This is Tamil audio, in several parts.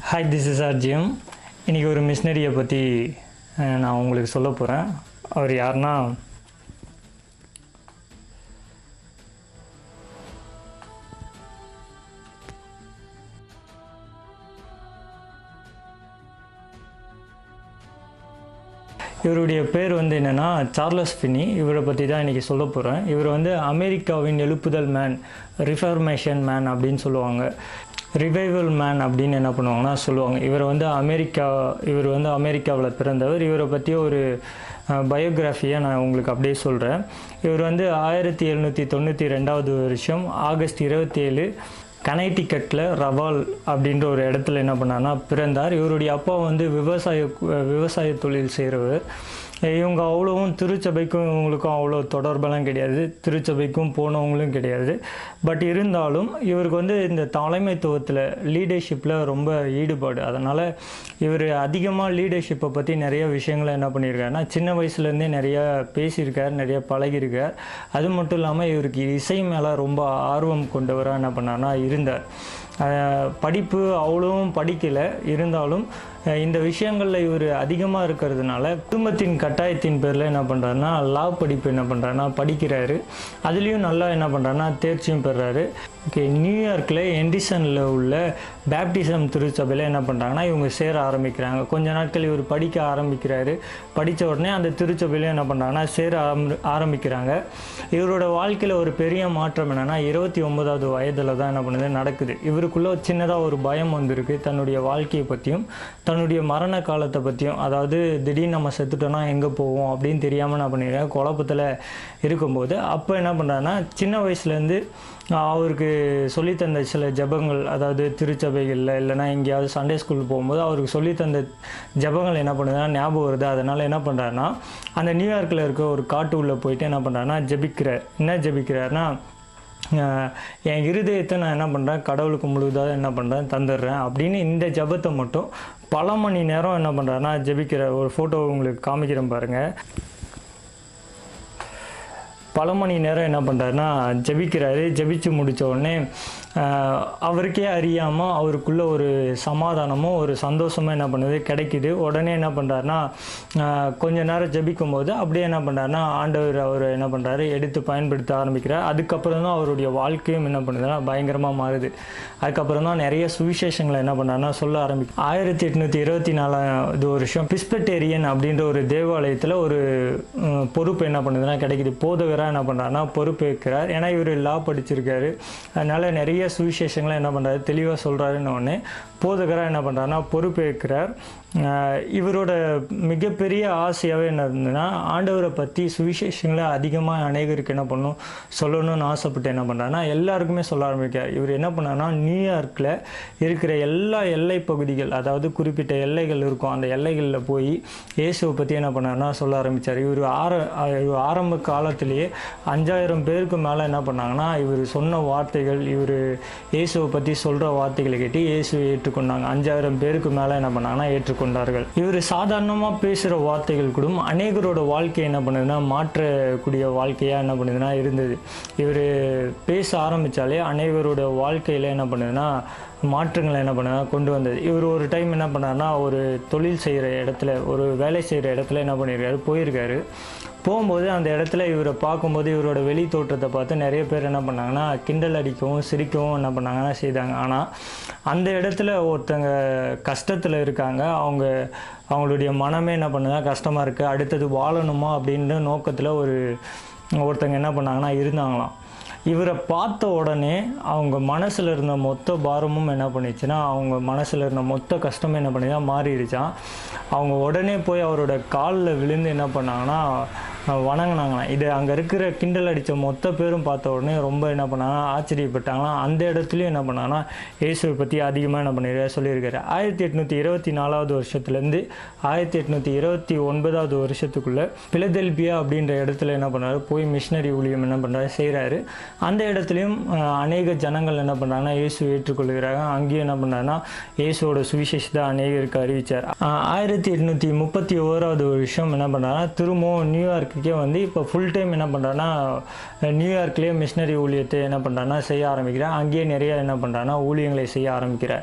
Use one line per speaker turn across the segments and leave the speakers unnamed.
ஹாய் திஸ் இஸ் ஆர்ஜிஎம் இன்றைக்கி ஒரு மிஷினரியை பற்றி நான் உங்களுக்கு சொல்ல போகிறேன் அவர் யாருன்னா இவருடைய பேர் வந்து என்னென்னா சார்லஸ் பின்னி இவரை பற்றி தான் இன்றைக்கி சொல்ல போகிறேன் இவர் வந்து அமெரிக்காவின் எழுப்புதல் மேன் ரிஃபர்மேஷன் மேன் அப்படின்னு சொல்லுவாங்க ரிவைவல் மேன் அப்படின்னு என்ன பண்ணுவாங்கன்னா சொல்லுவாங்க இவர் வந்து அமெரிக்கா இவர் வந்து அமெரிக்காவில் பிறந்தவர் இவரை பற்றி ஒரு பயோகிராஃபியை நான் உங்களுக்கு அப்படியே சொல்கிறேன் இவர் வந்து ஆயிரத்தி எழுநூற்றி தொண்ணூற்றி ரெண்டாவது வருஷம் ஆகஸ்ட் இருபத்தி ஏழு கனைட்டிக்கட்டில் ரவால் அப்படின்ற ஒரு இடத்துல என்ன பண்ணார்னா பிறந்தார் இவருடைய அப்பா வந்து விவசாய விவசாய தொழில் செய்கிறவர் இவங்க அவ்வளோவும் திருச்சபைக்கும் இவங்களுக்கும் அவ்வளோ தொடர்பெல்லாம் கிடையாது திருச்சபைக்கும் போனவங்களும் கிடையாது பட் இருந்தாலும் இவருக்கு வந்து இந்த தலைமைத்துவத்தில் லீடர்ஷிப்பில் ரொம்ப ஈடுபாடு அதனால் இவர் அதிகமாக லீடர்ஷிப்பை பற்றி நிறைய விஷயங்களை என்ன பண்ணியிருக்காருன்னா சின்ன வயசுலேருந்தே நிறைய பேசியிருக்கார் நிறைய பழகியிருக்கார் அது மட்டும் இல்லாமல் இவருக்கு இசை மேலே ரொம்ப ஆர்வம் கொண்டவராக என்ன பண்ணார்னா இருந்தார் படிப்பு அவ்வளவும் படிக்கலை இருந்தாலும் இந்த விஷயங்களில் இவர் அதிகமாக இருக்கிறதுனால குடும்பத்தின் கட்டாயத்தின் பேரில் என்ன பண்ணுறாருனா லா படிப்பு என்ன பண்ணுறாருனா படிக்கிறாரு அதுலேயும் நல்லா என்ன பண்ணுறாருனா தேர்ச்சியும் பெறுறாரு ஓகே நியூயார்க்கில் எண்டிசனில் உள்ள பேப்டிசம் திருச்சபையில் என்ன பண்ணுறாங்கன்னா இவங்க சேர ஆரம்பிக்கிறாங்க கொஞ்ச நாட்கள் இவர் படிக்க ஆரம்பிக்கிறாரு படித்த உடனே அந்த திருச்சபையிலும் என்ன பண்ணுறாங்கன்னா சேர ஆரம்பி ஆரம்பிக்கிறாங்க இவரோட வாழ்க்கையில் ஒரு பெரிய மாற்றம் என்னென்னா இருபத்தி ஒன்பதாவது வயதில் தான் என்ன பண்ணுது நடக்குது இவருக்குள்ளே சின்னதாக ஒரு பயம் வந்திருக்கு தன்னுடைய வாழ்க்கையை பற்றியும் தன்னுடைய மரண காலத்தை பற்றியும் அதாவது திடீர்னு நம்ம செத்துட்டோன்னா எங்கே போவோம் அப்படின்னு தெரியாமல் என்ன பண்ணிடுறேன் குழப்பத்தில் இருக்கும்போது அப்போ என்ன பண்ணுறாருன்னா சின்ன வயசுலேருந்து அவருக்கு சொல்லித்தந்த சில ஜபங்கள் அதாவது திருச்சபைகளில் இல்லைனா எங்கேயாவது சண்டே ஸ்கூல் போகும்போது அவருக்கு சொல்லித்தந்த ஜபங்கள் என்ன பண்ணுதுன்னா ஞாபகம் வருது அதனால் என்ன பண்ணுறாருன்னா அந்த நியூயார்க்கில் இருக்க ஒரு காட்டு உள்ளே போயிட்டு என்ன பண்ணுறாருன்னா ஜபிக்கிறார் என்ன ஜபிக்கிறாருன்னா என் இருதயத்தை நான் என்ன பண்ணுறேன் கடவுளுக்கு முழுவதாக என்ன பண்ணுறேன் தந்துடுறேன் அப்படின்னு இந்த ஜபத்தை மட்டும் பல மணி நேரம் என்ன பண்ணுறாருன்னா ஜபிக்கிற ஒரு ஃபோட்டோ உங்களுக்கு காமிக்கிறேன் பாருங்கள் பல மணி நேரம் என்ன பண்ணுறாருன்னா ஜபிக்கிறாரு ஜபிச்சு முடித்த உடனே அவருக்கே அறியாமல் அவருக்குள்ளே ஒரு சமாதானமும் ஒரு சந்தோஷமும் என்ன பண்ணுது கிடைக்குது உடனே என்ன பண்ணுறாருனா கொஞ்ச நேரம் ஜபிக்கும் போது அப்படியே என்ன பண்ணுறாருனா ஆண்டவர் அவர் என்ன பண்ணுறாரு எடுத்து பயன்படுத்த ஆரம்பிக்கிறார் அதுக்கப்புறம் தான் அவருடைய வாழ்க்கையும் என்ன பண்ணுதுன்னா பயங்கரமாக மாறுது அதுக்கப்புறம் தான் நிறைய சுவிசேஷங்களை என்ன பண்ணுறாருனா சொல்ல ஆரம்பிக்கும் ஆயிரத்தி எட்நூற்றி இருபத்தி நாலாவது வருஷம் பிஸ்பெட்டேரியன் அப்படின்ற ஒரு தேவாலயத்தில் ஒரு பொறுப்பு என்ன பண்ணுதுன்னா கிடைக்குது போதகராக என்ன பண்ணுறாருனா பொறுப்பேற்கிறார் ஏன்னா இவர் லா படிச்சிருக்காரு அதனால் நிறைய சுவிசேஷங்களை என்ன பண்ணுறாரு தெளிவாக சொல்கிறாருன்னு ஒன்று போதகராக என்ன பண்ணுறாருனா பொறுப்பேற்கிறார் இவரோட மிகப்பெரிய ஆசையாகவே என்ன இருந்ததுன்னா ஆண்டவரை பற்றி சுவிசேஷங்களை அதிகமாக அநேகருக்கு என்ன பண்ணும் சொல்லணும்னு ஆசைப்பட்டு என்ன பண்ணுறாருனா எல்லாருக்குமே சொல்ல ஆரம்பிக்கிறார் இவர் என்ன பண்ணார்னா நியூயார்க்கில் இருக்கிற எல்லா எல்லை பகுதிகள் அதாவது குறிப்பிட்ட எல்லைகள் இருக்கும் அந்த எல்லைகளில் போய் இயேசுவை பற்றி என்ன பண்ணார்னா சொல்ல ஆரம்பித்தார் இவர் ஆர இவர் ஆரம்ப காலத்திலேயே அஞ்சாயிரம் பேருக்கு மேலே என்ன பண்ணாங்கன்னா இவர் சொன்ன வார்த்தைகள் இவர் இயேசுவை பற்றி சொல்கிற வார்த்தைகளை கேட்டு இயேசுவை ஏற்றுக்கொண்டாங்க அஞ்சாயிரம் பேருக்கு மேலே என்ன பண்ணாங்கன்னா ஏற்றுக்கொண்டார்கள் இவர் சாதாரணமாக பேசுகிற வார்த்தைகள் கூட அநேகரோட வாழ்க்கையை என்ன பண்ணுதுன்னா மாற்றக்கூடிய வாழ்க்கையாக என்ன பண்ணுதுன்னா இருந்தது இவர் பேச ஆரம்பித்தாலே அனைவரோட வாழ்க்கையில் என்ன பண்ணுதுன்னா மாற்றங்களை என்ன பண்ண கொண்டு வந்தது இவர் ஒரு டைம் என்ன பண்ணார்னா ஒரு தொழில் செய்கிற இடத்துல ஒரு வேலை செய்கிற இடத்துல என்ன பண்ணியிருக்காரு போயிருக்காரு போகும்போது அந்த இடத்துல இவரை பார்க்கும்போது இவரோட வெளி தோற்றத்தை பார்த்து நிறைய பேர் என்ன பண்ணாங்கன்னா கிண்டல் அடிக்கவும் சிரிக்கவும் என்ன பண்ணாங்கன்னா செய்தாங்க ஆனால் அந்த இடத்துல ஒருத்தங்க கஷ்டத்தில் இருக்காங்க அவங்க அவங்களுடைய மனமே என்ன பண்ணுதா கஷ்டமாக இருக்குது அடுத்தது வாழணுமா அப்படின்ற நோக்கத்தில் ஒரு ஒருத்தங்க என்ன பண்ணாங்கன்னா இருந்தாங்களாம் இவரை பார்த்த உடனே அவங்க மனசில் இருந்த மொத்த பாரமும் என்ன பண்ணிச்சுன்னா அவங்க மனசில் இருந்த மொத்த கஷ்டமும் என்ன பண்ணிச்சா மாறிடுச்சான் அவங்க உடனே போய் அவரோட காலில் விழுந்து என்ன பண்ணாங்கன்னா வணங்கினாங்களாம் இது அங்கே இருக்கிற கிண்டல் அடித்த மொத்த பேரும் பார்த்த உடனே ரொம்ப என்ன பண்ணாங்கன்னா ஆச்சரியப்பட்டாங்களாம் அந்த இடத்துலையும் என்ன பண்ணாங்கன்னா இயேசுவை பற்றி அதிகமாக என்ன பண்ணிருக்காரு சொல்லியிருக்காரு ஆயிரத்தி எட்நூற்றி இருபத்தி நாலாவது வருஷத்துலேருந்து ஆயிரத்தி எட்நூற்றி இருபத்தி ஒன்பதாவது வருஷத்துக்குள்ளே பிலதெல்பியா அப்படின்ற இடத்துல என்ன பண்ணாரு போய் மிஷினரி ஊழியம் என்ன பண்ணுறாரு செய்கிறாரு அந்த இடத்துலையும் அநேக ஜனங்கள் என்ன பண்ணுறாங்கன்னா இயேசு ஏற்றுக்கொள்கிறாங்க அங்கேயும் என்ன பண்ணுறாங்கன்னா இயேசுவோட சுவிசேஷத்தை அநேகருக்கு அறிவித்தார் ஆயிரத்தி எட்நூற்றி முப்பத்தி ஓராவது வருஷம் என்ன பண்ணுறாங்கன்னா திரும்பவும் நியூயார்க் நியூயார்க்குக்கே வந்து இப்போ ஃபுல் டைம் என்ன பண்ணுறான்னா நியூயார்க்லேயே மிஷினரி ஊழியத்தை என்ன பண்ணுறான்னா செய்ய ஆரம்பிக்கிறார் அங்கேயே நிறைய என்ன பண்ணுறான்னா ஊழியங்களை செய்ய ஆரம்பிக்கிறார்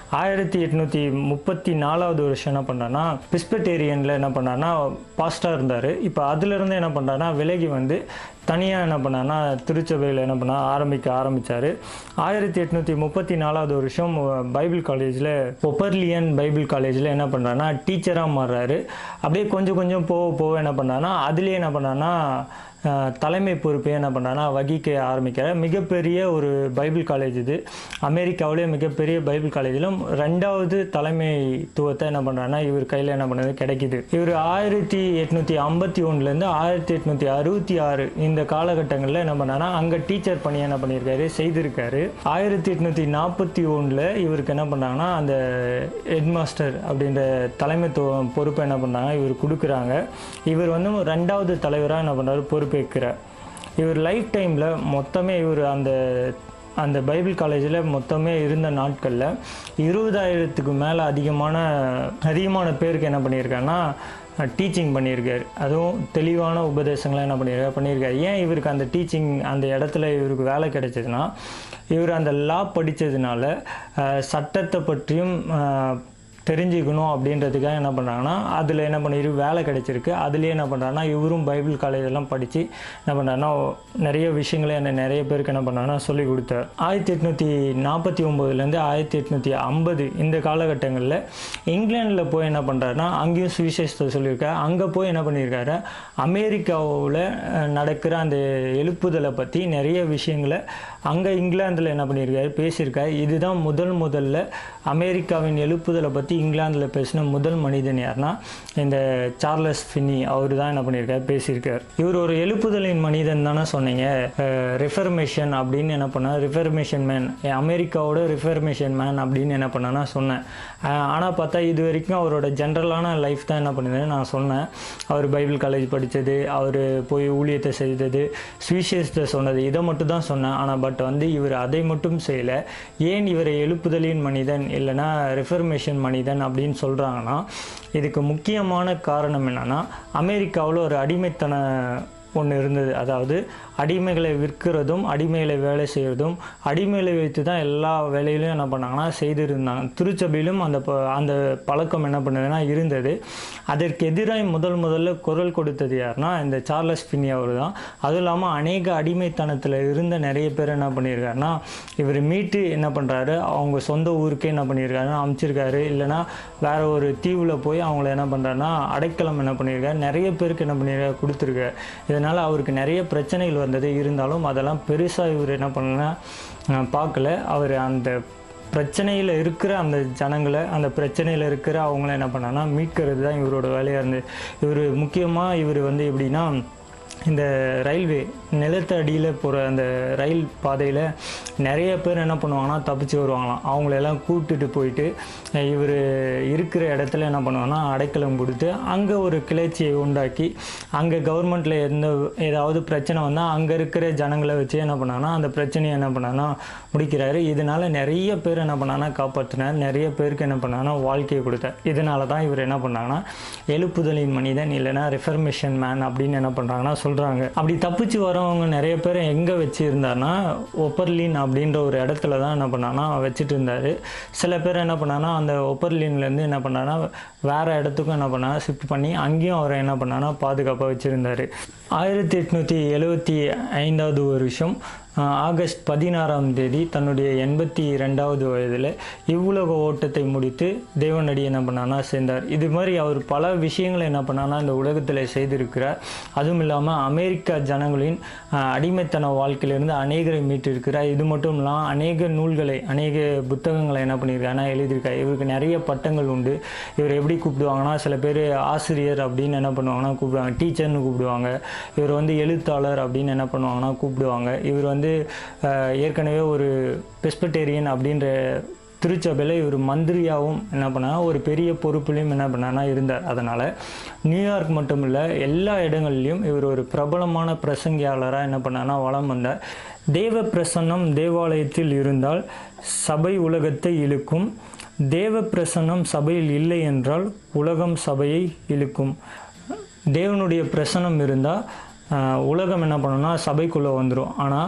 ஆயிரத்தி எட்நூற்றி முப்பத்தி நாலாவது வருஷம் என்ன பண்ணார்னா பிஸ்பெட்டேரியனில் என்ன பண்ணார்னா பாஸ்டாக இருந்தார் இப்போ அதுலேருந்து என்ன பண்ணுறாருனா விலகி வந்து தனியாக என்ன பண்ணார்னா திருச்சபையில் என்ன பண்ணா ஆரம்பிக்க ஆரம்பித்தார் ஆயிரத்தி எட்நூற்றி முப்பத்தி நாலாவது வருஷம் பைபிள் காலேஜில் ஒப்பர்லியன் பைபிள் காலேஜில் என்ன பண்ணுறாருனா டீச்சராக மாறுறாரு அப்படியே கொஞ்சம் கொஞ்சம் போக போக என்ன பண்ணுறாருனா அதுலேயே என்ன பண்ணுறாருனா அஹ், தலைமை பொறுப்பை என்ன பண்ணுறாருனா வகிக்க ஆரம்பிக்கிறார் மிகப்பெரிய ஒரு பைபிள் காலேஜ் இது அமெரிக்காவிலே மிகப்பெரிய பைபிள் காலேஜிலும் ரெண்டாவது தலைமைத்துவத்தை என்ன பண்ணுறாருனா இவர் கையில் என்ன பண்ணுறது கிடைக்குது இவர் ஆயிரத்தி எட்நூற்றி ஐம்பத்தி ஒன்றுலேருந்து ஆயிரத்தி எட்நூற்றி அறுபத்தி ஆறு இந்த காலகட்டங்களில் என்ன பண்ணாருன்னா அங்கே டீச்சர் பணி என்ன பண்ணியிருக்காரு செய்திருக்காரு ஆயிரத்தி எட்நூற்றி நாற்பத்தி ஒன்றில் இவருக்கு என்ன பண்ணாங்கன்னா அந்த ஹெட்மாஸ்டர் அப்படின்ற தலைமைத்துவம் பொறுப்பை என்ன பண்ணாங்க இவர் கொடுக்குறாங்க இவர் வந்து ரெண்டாவது தலைவராக என்ன பண்ணுறாரு பொறுப்பேற்கிறார் இவர் லைஃப் டைமில் மொத்தமே இவர் அந்த அந்த பைபிள் காலேஜில் மொத்தமே இருந்த நாட்களில் இருபதாயிரத்துக்கு மேலே அதிகமான அதிகமான பேருக்கு என்ன பண்ணியிருக்காருன்னா டீச்சிங் பண்ணியிருக்காரு அதுவும் தெளிவான உபதேசங்களை என்ன பண்ணியிருக்காரு பண்ணியிருக்காரு ஏன் இவருக்கு அந்த டீச்சிங் அந்த இடத்துல இவருக்கு வேலை கிடைச்சதுன்னா இவர் அந்த லா படித்ததுனால சட்டத்தை பற்றியும் அஹ், தெரிஞ்சுக்கணும் அப்படின்றதுக்காக என்ன பண்ணுறாங்கன்னா அதில் என்ன பண்ணிரு வேலை கிடைச்சிருக்கு அதுலேயே என்ன பண்ணுறாங்கன்னா இவரும் பைபிள் காலேஜ் எல்லாம் படித்து என்ன பண்ணுறாருன்னா நிறைய விஷயங்களை என்ன நிறைய பேருக்கு என்ன பண்ணாங்கன்னா சொல்லி கொடுத்தார் ஆயிரத்தி எட்நூற்றி நாற்பத்தி ஒம்போதுலேருந்து ஆயிரத்தி எட்நூற்றி ஐம்பது இந்த காலகட்டங்களில் இங்கிலாந்தில் போய் என்ன பண்ணுறாருன்னா அங்கேயும் சுவிசேஷத்தை சொல்லியிருக்காரு அங்கே போய் என்ன பண்ணியிருக்காரு அமெரிக்காவில் அஹ், நடக்கிற அந்த எழுப்புதலை பற்றி நிறைய விஷயங்களை அங்கே இங்கிலாந்தில் என்ன பண்ணியிருக்காரு பேசியிருக்காரு இதுதான் முதல் முதல்ல அமெரிக்காவின் எழுப்புதலை பற்றி இங்கிலாந்தில் பேசின முதல் மனிதன் யாருன்னா இந்த சார்லஸ் ஃபின்னி அவர் தான் என்ன பண்ணியிருக்காரு பேசியிருக்கார் இவர் ஒரு எழுப்புதலின் மனிதன் தானே சொன்னீங்க ரிஃபர்மேஷன் அப்படின்னு என்ன பண்ணார் ரிஃபர்மேஷன் மேன் அமெரிக்காவோட ரிஃபர்மேஷன் மேன் அப்படின்னு என்ன பண்ணேன்னா சொன்னேன் ஆனால் பார்த்தா இது வரைக்கும் அவரோட ஜென்ரலான லைஃப் தான் என்ன பண்ணுது நான் சொன்னேன் அவர் பைபிள் காலேஜ் படித்தது அவர் போய் ஊழியத்தை செய்தது சுவிசேஷத்தை சொன்னது இதை மட்டும் தான் சொன்னேன் ஆனால் பட் வந்து இவர் அதை மட்டும் செய்யலை ஏன் இவரை எழுப்புதலின் மனிதன் இல்லைன்னா ரிஃபர்மேஷன் மனிதன் அப்படின்னு சொல்கிறாங்கன்னா இதுக்கு முக்கியமான காரணம் என்னென்னா அமெரிக்காவில் ஒரு அடிமைத்தன ஒன்று இருந்தது அதாவது அடிமைகளை விற்கிறதும் அடிமைகளை வேலை செய்கிறதும் அடிமைகளை வைத்து தான் எல்லா வேலையிலும் என்ன பண்ணாங்கன்னா செய்திருந்தாங்க திருச்சபையிலும் அந்த ப- அந்த பழக்கம் என்ன பண்ணுதுன்னா இருந்தது அதற்கு எதிராக முதல் முதல்ல குரல் கொடுத்தது யாருன்னா இந்த சார்லஸ் பின்னி அவர் தான் அதுவும் இல்லாமல் அநேக அடிமைத்தனத்தில் இருந்த நிறைய பேர் என்ன பண்ணியிருக்காருன்னா இவர் மீட்டு என்ன பண்ணுறாரு அவங்க சொந்த ஊருக்கே என்ன பண்ணியிருக்காருன்னா அமைச்சிருக்காரு இல்லைன்னா வேற ஒரு தீவில் போய் அவங்கள என்ன பண்ணுறாருன்னா அடைக்கலம் என்ன பண்ணியிருக்காரு நிறைய பேருக்கு என்ன பண்ணியிருக்காரு கொடுத்துருக்காரு இதனால் அவருக்கு நிறைய பிரச்சனைகள் வந்தது இருந்தாலும் அதெல்லாம் பெருசாக இவர் என்ன பண்ணலன்னா அஹ், பார்க்கல அவர் அந்த பிரச்சனையில் இருக்கிற அந்த ஜனங்களை அந்த பிரச்சனையில் இருக்கிற அவங்கள என்ன பண்ணான்னா மீட்கிறது தான் இவரோட வேலையாக இருந்தது இவர் முக்கியமாக இவர் வந்து எப்படின்னா இந்த ரயில்வே நிலத்து அடியில் போகிற அந்த ரயில் பாதையில் நிறைய பேர் என்ன பண்ணுவாங்கன்னா தப்பிச்சு வருவாங்களாம் அவங்களெல்லாம் கூப்பிட்டுட்டு போயிட்டு இவர் இருக்கிற இடத்துல என்ன பண்ணுவாங்கன்னா அடைக்கலம் கொடுத்து அங்கே ஒரு கிளர்ச்சியை உண்டாக்கி அங்கே கவர்மெண்ட்டில் எந்த ஏதாவது பிரச்சனை வந்தால் அங்கே இருக்கிற ஜனங்களை வச்சு என்ன பண்ணாங்கன்னா அந்த பிரச்சனையை என்ன பண்ணாங்கன்னா முடிக்கிறாரு இதனால நிறைய பேர் என்ன பண்ணாங்கன்னா காப்பாற்றினார் நிறைய பேருக்கு என்ன பண்ணாங்கன்னா வாழ்க்கையை கொடுத்தார் இதனால தான் இவர் என்ன பண்ணாங்கன்னா எழுப்புதலின் மனிதன் இல்லைன்னா ரிஃபர்மேஷன் மேன் அப்படின்னு என்ன பண்ணுறாங்கன்னா சொல்கிறாங்க அப்படி தப்பிச்சு வரவங்க நிறைய பேர் எங்கே வச்சு இருந்தாருன்னா ஒப்பர்லின் அப்படின்ற ஒரு இடத்துல தான் என்ன பண்ணாங்கன்னா வச்சுட்டு இருந்தார் சில பேர் என்ன பண்ணாங்கன்னா அந்த ஒப்பர்லின்லேருந்து என்ன பண்ணாங்கன்னா வேறு இடத்துக்கும் என்ன பண்ணாங்கன்னா ஷிஃப்ட் பண்ணி அங்கேயும் அவரை என்ன பண்ணாங்கன்னா பாதுகாப்பாக வச்சுருந்தார் ஆயிரத்தி எட்நூற்றி எழுபத்தி ஐந்தாவது வருஷம் ஆஹ், ஆகஸ்ட் பதினாறாம் தேதி தன்னுடைய எண்பத்தி ரெண்டாவது வயதில் இவ்வுலக ஓட்டத்தை முடித்து தேவனடி என்ன பண்ணான்னா சேர்ந்தார் இது மாதிரி அவர் பல விஷயங்களை என்ன பண்ணான்னா இந்த உலகத்தில் செய்திருக்கிறார் அதுவும் இல்லாமல் அமெரிக்கா ஜனங்களின் ஆஹ், அடிமைத்தன வாழ்க்கையிலிருந்து அநேகரை மீட்டிருக்கிறார் இது மட்டும் இல்லாமல் அநேக நூல்களை அநேக புத்தகங்களை என்ன பண்ணியிருக்காருன்னா எழுதியிருக்காரு இவருக்கு நிறைய பட்டங்கள் உண்டு இவர் எப்படி கூப்பிடுவாங்கன்னா சில பேர் ஆசிரியர் அப்படின்னு என்ன பண்ணுவாங்கன்னா கூப்பிடுவாங்க டீச்சர்னு கூப்பிடுவாங்க இவர் வந்து எழுத்தாளர் அப்படின்னு என்ன பண்ணுவாங்கன்னா கூப்பிடுவாங்க இவர் வந்து ஆஹ், ஏற்கனவே ஒரு பெஸ்பெட்டேரியன் அப்படின்ற திருச்சபையில் இவர் மந்திரியாகவும் என்ன பண்ணால் ஒரு பெரிய பொறுப்புலையும் என்ன பண்ணான்னா இருந்தார் அதனால் நியூயார்க் மட்டும் இல்லை எல்லா இடங்கள்லையும் இவர் ஒரு பிரபலமான பிரசங்கியாளராக என்ன பண்ணான்னா வலம் வந்தார் தேவ பிரசன்னம் தேவாலயத்தில் இருந்தால் சபை உலகத்தை இழுக்கும் தேவ பிரசன்னம் சபையில் இல்லை என்றால் உலகம் சபையை இழுக்கும் தேவனுடைய பிரசனம் இருந்தால் உலகம் என்ன பண்ணுன்னா சபைக்குள்ளே வந்துடும் ஆனால்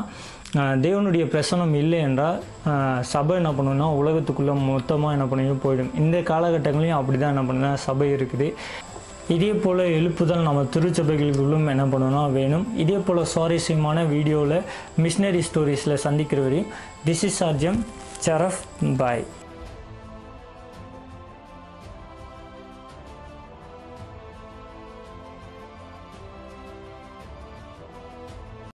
ஆஹ் தேவனுடைய பிரசனம் இல்லை என்றால் ஆஹ் சபை என்ன பண்ணுன்னா உலகத்துக்குள்ளே மொத்தமாக என்ன பண்ணி போயிடும் இந்த காலகட்டங்களையும் அப்படி தான் என்ன பண்ணுன்னா சபை இருக்குது இதே போல் எழுப்புதல் நம்ம திருச்சபைகளுக்குள்ளும் என்ன பண்ணணும்னா வேணும் இதே போல் சுவாரஸ்யமான வீடியோவில் மிஷினரி ஸ்டோரிஸில் சந்திக்கிற வரையும் this is Arjam Saraf bye